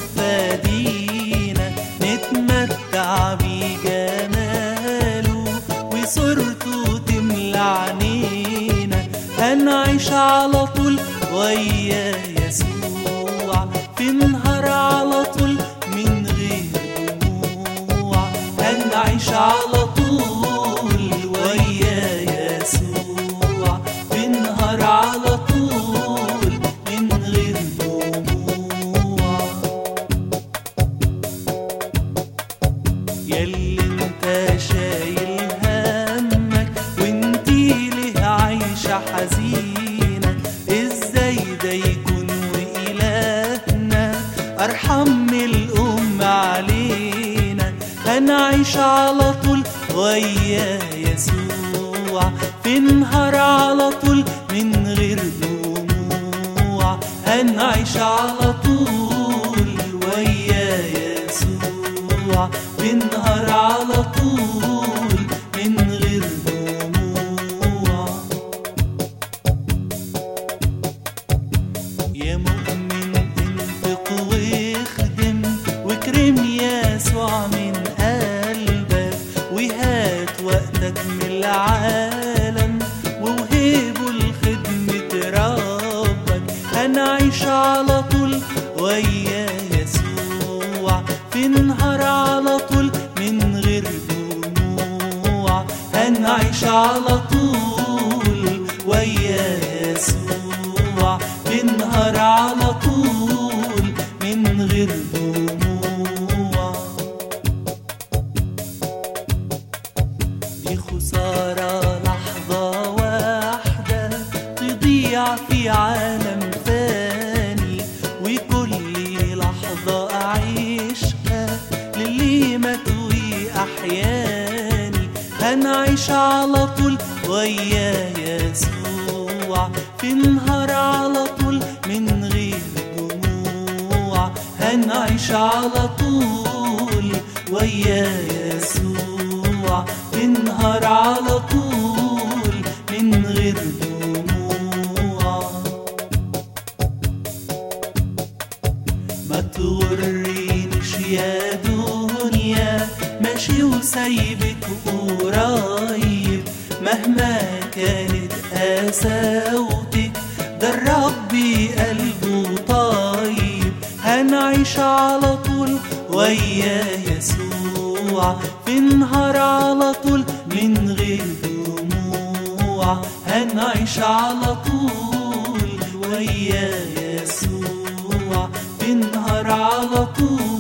فادينا نتمتع بجماله وصورته تملى عينينا هنعيش على طول ويا يسوع في نهار على طول من غير دموع هنعيش على طول ويا يسوع في نهار على طول من غير دموع ياللي انت شايل همك وانتي ليه عايشة حزينة ازاي ده يكون وإلهنا أرحم من الأم علينا هنعيش على طول ويا يسوع في نهار على طول من غير دموع هنعيش على طول ويا يسوع بنهار على طول من غير دموع يا مؤمن انفق واخدم واكرم يسوع من قلبك وهات وقتك من العالم ووهبه لخدمة ربك هنعيش على طول ويا يسوع في نهار على طول من غير دموع هنعيش على طول ويا يسوع في نهار على طول من غير دموع دي خسارة لحظة واحدة تضيع في عالم فاني وكل لحظة أعيشها للي مات وأحياني هنعيش على طول ويا يسوع في نهار على طول من غير دموع هنعيش على طول ويا يسوع في نهار على طول من غير دموع ما تغرينيش يا دنيا ماشي وسايبك قريب مهما كانت قساوتك ده الرب قلبه طيب هنعيش على طول ويا يسوع في نهار على طول من غير دموع هنعيش على طول ويا يسوع في نهار على طول